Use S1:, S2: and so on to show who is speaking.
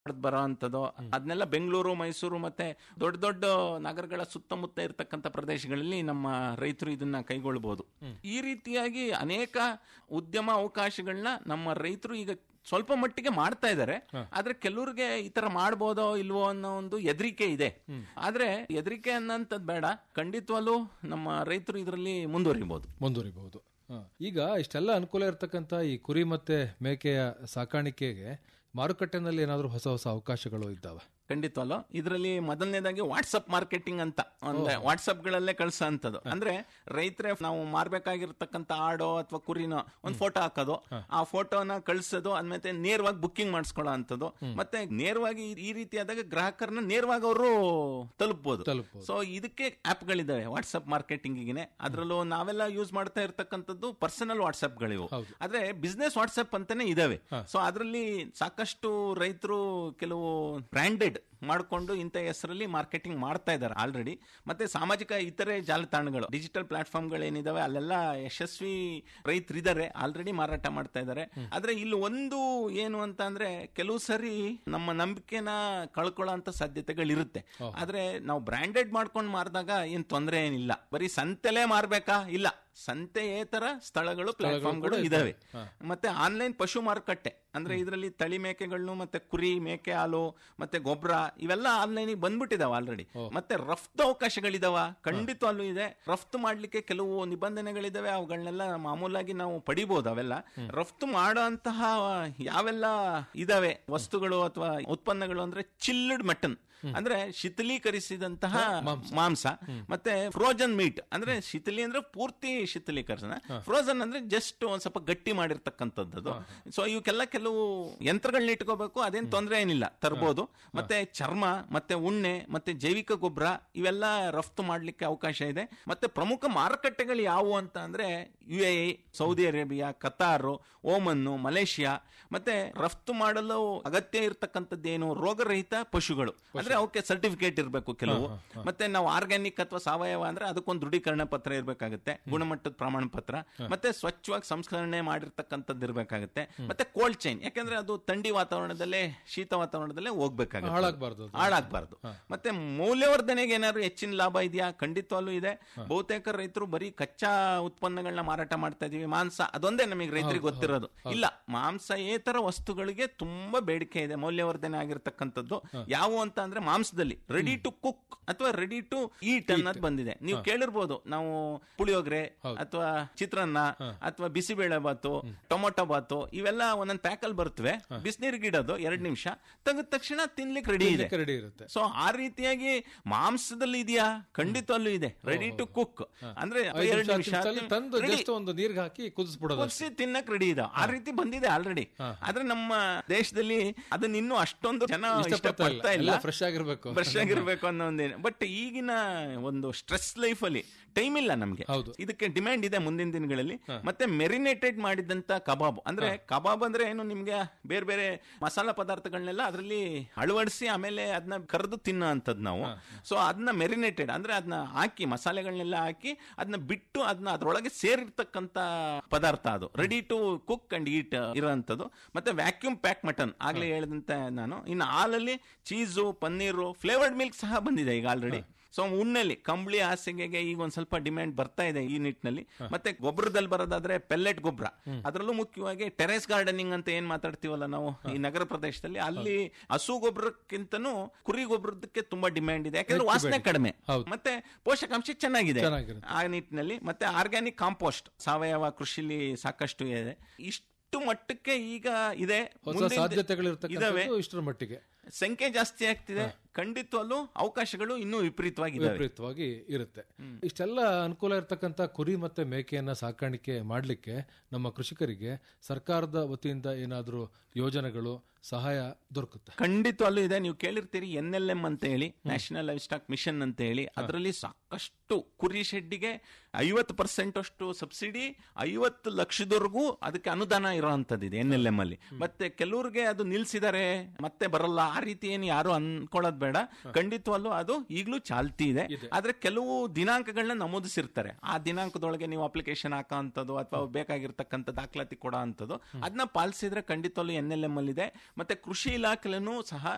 S1: ಬರೋ ಅಂತದ್ದು ಅದನ್ನೆಲ್ಲ ಬೆಂಗಳೂರು ಮೈಸೂರು ಮತ್ತೆ ದೊಡ್ಡ ದೊಡ್ಡ ನಗರಗಳ ಸುತ್ತಮುತ್ತ ಇರತಕ್ಕಂಥ ಪ್ರದೇಶಗಳಲ್ಲಿ ನಮ್ಮ ರೈತರು ಇದನ್ನ ಕೈಗೊಳ್ಬಹುದು ಈ ರೀತಿಯಾಗಿ ಅನೇಕ ಉದ್ಯಮ ಅವಕಾಶಗಳನ್ನ ನಮ್ಮ ರೈತರು ಈಗ ಸ್ವಲ್ಪ ಮಟ್ಟಿಗೆ ಮಾಡ್ತಾ ಇದ್ದಾರೆ ಆದ್ರೆ ಕೆಲವ್ರಿಗೆ ಈ ತರ ಮಾಡ್ಬೋದೋ ಇಲ್ವೋ ಅನ್ನೋ ಒಂದು ಹೆದರಿಕೆ ಇದೆ ಆದ್ರೆ ಹೆದರಿಕೆ ಅನ್ನೋಂಥದ್ದು ಬೇಡ ಖಂಡಿತವಾಗ್ಲೂ ನಮ್ಮ ರೈತರು ಇದರಲ್ಲಿ ಮುಂದುವರಿಬಹುದು
S2: ಮುಂದುವರಿಬಹುದು ಹ. ಈಗ ಇಷ್ಟೆಲ್ಲ ಅನುಕೂಲ ಇರತಕ್ಕಂತ ಈ ಕುರಿ ಮತ್ತೆ ಮೇಕೆಯ ಸಾಕಾಣಿಕೆಗೆ ಮಾರುಕಟ್ಟೆನಲ್ಲಿ ಏನಾದರೂ ಹೊಸ ಹೊಸ ಅವಕಾಶಗಳು ಇದ್ದಾವೆ
S1: ಖಂಡಿತವಲ್ಲ ಇದರಲ್ಲಿ ಮೊದಲನೇದಾಗಿ ವಾಟ್ಸಪ್ ಮಾರ್ಕೆಟಿಂಗ್ ಅಂತ ಅಂದ್ರೆ ವಾಟ್ಸಪ್ ಗಳಲ್ಲೇ ಕಳ್ಸೋ ಅಂತದ್ದು ಅಂದ್ರೆ ರೈತರೇ ನಾವು ಮಾರ್ಬೇಕಾಗಿರ್ತಕ್ಕಂಥ ಆಡೋ ಅಥವಾ ಕುರಿನೋ ಒಂದು ಫೋಟೋ ಹಾಕೋದು ಆ ಫೋಟೋನ ಕಳ್ಸೋದು ಅದ್ಮೇಲೆ ನೇರವಾಗಿ ಬುಕ್ಕಿಂಗ್ ಮಾಡಿಸ್ಕೊಳ್ಳೋ ಅಂತದ್ದು ಮತ್ತೆ ನೇರವಾಗಿ ಈ- ಈ ರೀತಿಯಾದಾಗ ಗ್ರಾಹಕರನ್ನ ನೇರವಾಗಿ ಅವರು ತಲುಪಬಹುದು
S2: ತಲುಪ್ಬೋದು.
S1: ಸೊ ಇದಕ್ಕೆ ಆಪ್ ಗಳಿದಾವೆ ವಾಟ್ಸ್ಆಪ್ ಮಾರ್ಕೆಟಿಂಗಿಗೆ ಅದರಲ್ಲೂ ನಾವೆಲ್ಲ ಯೂಸ್ ಮಾಡ್ತಾ ಇರ್ತಕ್ಕಂಥದ್ದು ಪರ್ಸನಲ್ ವಾಟ್ಸ್ಆಪ್ ಗಳಿವು ಆದ್ರೆ ಬಿಸ್ನೆಸ್ ವಾಟ್ಸ್ಆಪ್ ಅಂತಾನೆ ಇದಾವೆ ಸೊ ಅದರಲ್ಲಿ ಸಾಕಷ್ಟು ರೈತರು ಕೆಲವು ಬ್ರ್ಯಾಂಡೆಡ್ ಮಾಡಿಕೊಂಡು ಇಂಥ ಹೆಸರಲ್ಲಿ ಮಾರ್ಕೆಟಿಂಗ್ ಮಾಡ್ತಾ ಇದ್ದಾರೆ ಆಲ್ರೆಡಿ ಮತ್ತೆ ಸಾಮಾಜಿಕ ಇತರೆ ಜಾಲತಾಣಗಳು ಡಿಜಿಟಲ್ ಪ್ಲಾಟ್ಫಾರ್ಮ್ಗಳೇನಿದಾವೆ ಅಲ್ಲೆಲ್ಲ ಯಶಸ್ವಿ ರೈತರಿದ್ದಾರೆ ಆಲ್ರೆಡಿ ಮಾರಾಟ ಮಾಡ್ತಾ ಇದ್ದಾರೆ ಆದ್ರೆ ಇಲ್ಲಿ ಒಂದು ಏನು ಅಂತ ಅಂದ್ರೆ ಕೆಲವು ಸರಿ ನಮ್ಮ ನಂಬಿಕೆನ ಕಳ್ಕೊಳ್ಳೋ ಅಂತ ಸಾಧ್ಯತೆಗಳಿರುತ್ತೆ ಆದ್ರೆ ನಾವು ಬ್ರ್ಯಾಂಡೆಡ್ ಮಾಡ್ಕೊಂಡು ಮಾರಿದಾಗ ಏನ್ ತೊಂದರೆ ಏನಿಲ್ಲ ಬರೀ ಸಂತೆಲೇ ಮಾರ್ಬೇಕಾ ಇಲ್ಲ ಸಂತೆಯೇತರ ಸ್ಥಳಗಳು ಪ್ಲಾಟ್ಫಾರ್ಮ್ಗಳು ಇದಾವೆ ಮತ್ತೆ ಆನ್ಲೈನ್ ಪಶು ಮಾರುಕಟ್ಟೆ ಅಂದ್ರೆ ಇದರಲ್ಲಿ ತಳಿ ಮೇಕೆಗಳನ್ನು ಮತ್ತೆ ಕುರಿ ಮೇಕೆ ಹಾಲು ಮತ್ತೆ ಗೊಬ್ಬರ ಇವೆಲ್ಲ ಆನ್ಲೈನ್ ಬಂದ್ಬಿಟ್ಟಿದಾವ ಆಲ್ರೆಡಿ ಮತ್ತೆ ರಫ್ತು ಅವಕಾಶಗಳಿದಾವ ಖಂಡಿತವಾಗ್ಲೂ ಇದೆ ರಫ್ತು ಮಾಡ್ಲಿಕ್ಕೆ ಕೆಲವು ನಿಬಂಧನೆಗಳಿದಾವೆ ಅವುಗಳನ್ನೆಲ್ಲ ಮಾಮೂಲಾಗಿ ನಾವು ಪಡಿಬಹುದು ಅವೆಲ್ಲ ರಫ್ತು ಮಾಡೋ ಅಂತಹ ಯಾವೆಲ್ಲ ಇದಾವೆ ವಸ್ತುಗಳು ಅಥವಾ ಉತ್ಪನ್ನಗಳು ಅಂದ್ರೆ ಚಿಲ್ಡ್ ಮಟನ್ ಅಂದ್ರೆ ಶೀತಲೀಕರಿಸಿದಂತಹ ಮಾಂಸ ಮತ್ತೆ ಫ್ರೋಜನ್ ಮೀಟ್ ಅಂದ್ರೆ ಶೀತಲಿ ಅಂದ್ರೆ ಪೂರ್ತಿ ಶೀತಲೀಕರಣ ಫ್ರೋಜನ್ ಅಂದ್ರೆ ಜಸ್ಟ್ ಒಂದ್ ಸ್ವಲ್ಪ ಗಟ್ಟಿ ಮಾಡಿರ್ತಕ್ಕಂಥದ್ದು ಸೊ ಇವಕ್ಕೆಲ್ಲ ಕೆಲವು ಯಂತ್ರಗಳನ್ನ ಇಟ್ಕೋಬೇಕು ಅದೇನ್ ತೊಂದರೆ ಏನಿಲ್ಲ ತರ್ಬೋದು ಮತ್ತೆ ಚರ್ಮ ಮತ್ತೆ ಉಣ್ಣೆ ಮತ್ತೆ ಜೈವಿಕ ಗೊಬ್ಬರ ಇವೆಲ್ಲ ರಫ್ತು ಮಾಡ್ಲಿಕ್ಕೆ ಅವಕಾಶ ಇದೆ ಮತ್ತೆ ಪ್ರಮುಖ ಮಾರುಕಟ್ಟೆಗಳು ಯಾವುವು ಅಂತ ಅಂದ್ರೆ U A Saudi Arabia Qatar Oman Malaysia ಮತ್ತೆ ರಫ್ತು ಮಾಡಲು ಅಗತ್ಯ ಇರತಕ್ಕಂಥದ್ದೇನು ರೋಗರಹಿತ ಪಶುಗಳು ಅಂದ್ರೆ ಅವಕ್ಕೆ ಸರ್ಟಿಫಿಕೇಟ್ ಇರಬೇಕು ಕೆಲವು ಮತ್ತೆ ನಾವು ಆರ್ಗ್ಯಾನಿಕ್ ಅಥವಾ ಸಾವಯವ ಅಂದ್ರೆ ಅದಕ್ಕೊಂದು ದೃಢೀಕರಣ ಪತ್ರ ಇರಬೇಕಾಗುತ್ತೆ ಗುಣಮಟ್ಟದ ಪ್ರಮಾಣ ಪತ್ರ ಮತ್ತೆ ಸ್ವಚ್ಛವಾಗಿ ಸಂಸ್ಕರಣೆ ಮಾಡಿರ್ತಕ್ಕಂಥದ್ದು ಇರಬೇಕಾಗುತ್ತೆ ಮತ್ತೆ ಕೋಲ್ಡ್ ಚೈನ್ ಯಾಕಂದ್ರೆ ಅದು ಥಂಡಿ ವಾತಾವರಣದಲ್ಲೇ ಶೀತ ವಾತಾವರಣದಲ್ಲೇ ಹೋಗ್ಬೇಕಾಗುತ್ತೆ
S2: ಹಾಳಾಗ್ಬಾರ್ದು ಅದು.
S1: ಹಾಳಾಗಬಾರ್ದು ಮತ್ತೆ ಮೌಲ್ಯವರ್ಧನೆಗೆ ಏನಾದ್ರು ಹೆಚ್ಚಿನ ಲಾಭ ಇದೆಯಾ ಖಂಡಿತವಾಗ್ಲೂ ಇದೆ ಬಹುತೇಕ ರೈತರು ಬರೀ ಕಚ್ಚಾ ಉತ್ಪನ್ನಗಳನ್ನ ಮಾರಾಟ ಮಾಡ್ತಾ ಇದೀವಿ ಮಾಂಸ ಅದೊಂದೇ ನಮಗೆ ರೈತರಿಗೆ ಗೊತ್ತಿರೋದು ಇಲ್ಲ ಮಾಂಸೇತರ ವಸ್ತುಗಳಿಗೆ ತುಂಬಾ ಬೇಡಿಕೆ ಇದೆ ಮೌಲ್ಯವರ್ಧನೆ ಆಗಿರ್ತಕ್ಕಂಥದ್ದು ಯಾವ ಅಂತ ಅಂದ್ರೆ ಮಾಂಸದಲ್ಲಿ ರೆಡಿ ಟು ಕುಕ್ ಅಥವಾ ರೆಡಿ ಟು ಈಟ್ ಅನ್ನೋದು ಬಂದಿದೆ ನೀವು ಕೇಳಿರ್ಬೋದು ನಾವು ಪುಳಿಯೋಗರೆ ಅಥವಾ ಚಿತ್ರಾನ್ನ ಅಥವಾ ಬಿಸಿಬೇಳೆ ಬಾತು ಟೊಮೊಟೊ ಬಾತು ಇವೆಲ್ಲ ಒಂದೊಂದು ಪ್ಯಾಕಲ್ ಬರ್ತವೆ ಬಿಸಿನೀರಿಗೆ ಇಡೋದು ಎರಡ್ ನಿಮಿಷ ತೆಗೆದ ತಕ್ಷಣ ತಿನ್ಲಿಕ್ಕೆ ರೆಡಿ ಇದೆ
S2: ರೆಡಿ ಇರುತ್ತೆ
S1: ಸೊ ಆ ರೀತಿಯಾಗಿ ಮಾಂಸದಲ್ಲಿ ಇದೆಯಾ ಖಂಡಿತವಲ್ಲೂ ಇದೆ ರೆಡಿ ಟು ಕುಕ್ ಅಂದ್ರೆ
S2: ಐದು
S1: ಎರಡು
S2: ನಿಮಿಷ,
S1: ನಿಮಿಷ
S2: ಹತ್ತು ನಿಮಿಷ ತಂದು
S1: ready.
S2: ಜಸ್ಟ್ ಒಂದು ನೀರ್ಗೆ ಹಾಕಿ ಕುದಿಸ್ಬಿಡೋದು
S1: ಕುದಿಸಿ ತಿನ್ನಕ್ ರೆಡಿ ಇದೆ ಆ ರೀತಿ ಬಂದಿದೆ ಆಲ್ರೆಡಿ ಆದ್ರೆ ನಮ್ಮ ದೇಶದಲ್ಲಿ ಅದನ್ನ ಇನ್ನೂ ಅಷ್ಟೊಂದು ಜನ
S2: ಇಷ್ಟಪಡ್ತಾ ಇಲ್ಲ.
S1: ಇಷ್ಟಪಡ್ತಾ ಇಲ್ಲ
S2: ಎಲ್ಲ fresh ಆಗಿರ್ಬೇಕು.
S1: ಫ್ರೆಶ್ ಆಗಿರ್ಬೇಕು ಅನ್ನೋ ಒಂದೇನು ಬಟ್ ಈಗಿನ ಒಂದು ಸ್ಟ್ರೆಸ್ ಲೈಫ್ ಅಲ್ಲಿ ಟೈಮ್ ಇಲ್ಲ ನಮ್ಗೆ
S2: ಹೌದು.
S1: ಇದಕ್ಕೆ ಡಿಮ್ಯಾಂಡ್ ಇದೆ ಮುಂದಿನ ದಿನಗಳಲ್ಲಿ ಮತ್ತೆ ಮೆರಿನೇಟೆಡ್ ಮಾಡಿದಂತ ಕಬಾಬ್ ಅಂದ್ರೆ ಕಬಾಬ್ ಅಂದ್ರೆ ಏನು ನಿಮ್ಗೆ ಬೇರೆ ಬೇರೆ ಮಸಾಲ ಪದಾರ್ಥಗಳನ್ನೆಲ್ಲ ಅದರಲ್ಲಿ ಅಳವಡಿಸಿ ಆಮೇಲೆ ಅದನ್ನ ಕರೆದು ತಿನ್ನೋ ಅಂತದ್ ನಾವು ಸೊ ಅದನ್ನ ಮೆರಿನೇಟೆಡ್ ಅಂದ್ರೆ ಅದನ್ನ ಹಾಕಿ ಮಸಾಲೆಗಳನ್ನೆಲ್ಲ ಹಾಕಿ ಅದನ್ನ ಬಿಟ್ಟು ಅದನ್ನ ಅದ್ರೊಳಗೆ ಸೇರಿರ್ತಕ್ಕಂತ ಪದಾರ್ಥ ಅದು ready to cook and eat ಇರೋಂಥದ್ದು ಮತ್ತೆ ವ್ಯಾಕ್ಯೂಮ್ ಪ್ಯಾಕ್ ಮಟನ್ ಆಗ್ಲೇ ಹೇಳಿದಂತೆ ನಾನು ಇನ್ನು ಹಾಲಲ್ಲಿ ಚೀಸು ಪನ್ನೀರು ಫ್ಲೇವರ್ಡ್ ಮಿಲ್ಕ್ ಸಹ ಬಂದಿದೆ ಈಗ ಆಲ್ರೆಡಿ ಸೊ ಉಣ್ಣಲ್ಲಿ ಕಂಬಳಿ ಹಾಸಿಗೆಗೆ ಈಗ ಒಂದ್ ಸ್ವಲ್ಪ ಡಿಮ್ಯಾಂಡ್ ಬರ್ತಾ ಇದೆ ಈ ನಿಟ್ಟಿನಲ್ಲಿ ಮತ್ತೆ ಗೊಬ್ಬರದಲ್ಲಿ ಬರೋದಾದ್ರೆ ಪೆಲ್ಲೆಟ್ ಗೊಬ್ಬರ ಅದರಲ್ಲೂ ಮುಖ್ಯವಾಗಿ ಟೆರೆಸ್ ಗಾರ್ಡನಿಂಗ್ ಅಂತ ಏನ್ ಮಾತಾಡ್ತೀವಲ್ಲ ನಾವು ಈ ನಗರ ಪ್ರದೇಶದಲ್ಲಿ ಅಲ್ಲಿ ಹಸು ಗೊಬ್ಬರಕ್ಕಿಂತನೂ ಕುರಿ ಗೊಬ್ಬರದಕ್ಕೆ ತುಂಬಾ ಡಿಮ್ಯಾಂಡ್ ಇದೆ ಯಾಕಂದ್ರೆ ವಾಸನೆ ಕಡಿಮೆ
S2: ಹೌದು.
S1: ಮತ್ತೆ ಪೋಷಕಾಂಶ ಚೆನ್ನಾಗಿದೆ
S2: ಚೆನ್ನಾಗಿರುತ್ತೆ.
S1: ಆ ನಿಟ್ಟಿನಲ್ಲಿ ಮತ್ತೆ ಆರ್ಗ್ಯಾನಿಕ್ ಕಾಂಪೋಸ್ಟ್ ಸಾವಯವ ಕೃಷಿಲಿ ಸಾಕಷ್ಟು ಇದೆ ಇಷ್ಟು ಮಟ್ಟಕ್ಕೆ ಈಗ ಇದೆ
S2: ಹೊಸ
S1: ಮುಂದಿನ- ಇದಾವೆ
S2: ಸಾಧ್ಯತೆಗಳಿರ್ತಕ್ಕಂಥದ್ದು ಇಷ್ಟರ ಮಟ್ಟಿಗೆ
S1: ಸಂಖ್ಯೆ ಜಾಸ್ತಿ ಆಗ್ತಿದೆ ಖಂಡಿತವಲ್ಲೂ ಅವಕಾಶಗಳು ಇನ್ನೂ ವಿಪರೀತವಾಗಿದ್ದಾವೆ
S2: ವಿಪರೀತವಾಗಿ ಇರುತ್ತೆ ಇಷ್ಟೆಲ್ಲ ಅನುಕೂಲ ಇರತಕ್ಕಂತ ಕುರಿ ಮತ್ತೆ ಮೇಕೆಯನ್ನ ಸಾಕಾಣಿಕೆ ಮಾಡ್ಲಿಕ್ಕೆ ನಮ್ಮ ಕೃಷಿಕರಿಗೆ ಸರ್ಕಾರದ ವತಿಯಿಂದ ಏನಾದರೂ ಯೋಜನೆಗಳು ಸಹಾಯ ದೊರಕುತ್ತೆ
S1: ಖಂಡಿತವಲ್ಲೂ ಇದೆ ನೀವು ಕೇಳಿರ್ತೀರಿ ಎನ್ ಎಲ್ ಎಂ ಅಂತ ಹೇಳಿ ನ್ಯಾಷನಲ್ ಲೈಫ್ ಸ್ಟಾಕ್ ಮಿಷನ್ ಅಂತ ಹೇಳಿ ಅದರಲ್ಲಿ ಸಾಕಷ್ಟು ಕುರಿ ಶೆಡ್ಡಿಗೆ ಐವತ್ತು ಪರ್ಸೆಂಟ್ ಅಷ್ಟು ಸಬ್ಸಿಡಿ ಐವತ್ತು ಲಕ್ಷದವರೆಗೂ ಅದಕ್ಕೆ ಅನುದಾನ ಇರೋಂಥದ್ದಿದೆ ಎನ್ ಎಲ್ ಎಂ ಅಲ್ಲಿ ಮತ್ತೆ ಕೆಲವ್ರಿಗೆ ಅದು ನಿಲ್ಸಿದ್ದಾರೆ ಮತ್ತೆ ಬರಲ್ಲ ಆ ರೀತಿ ಏನು ಯಾರು ಅನ್ಕೊಳ್ಳೋದ್ ಬೇಡ ಖಂಡಿತವಲ್ಲೂ ಅದು ಈಗಲೂ ಚಾಲ್ತಿ ಇದೆ ಆದ್ರೆ ಕೆಲವು ದಿನಾಂಕಗಳನ್ನ ನಮೂದಿಸಿರ್ತಾರೆ ಆ ದಿನಾಂಕದೊಳಗೆ ನೀವು ಅಪ್ಲಿಕೇಶನ್ ಹಾಕೋಂಥದ್ದು ಅಥವಾ ಬೇಕಾಗಿರ್ತಕ್ಕಂಥ ದಾಖಲಾತಿ ಕೊಡೋ ಅಂಥದ್ದು ಅದನ್ನ ಪಾಲಿಸಿದ್ರೆ ಖಂಡಿತವಲ್ಲೂ ಎನ್ ಎಲ್ ಎಂ ಅಲ್ಲಿ ಇದೆ ಮತ್ತೆ ಕೃಷಿ ಇಲಾಖೆಲೂ ಸಹ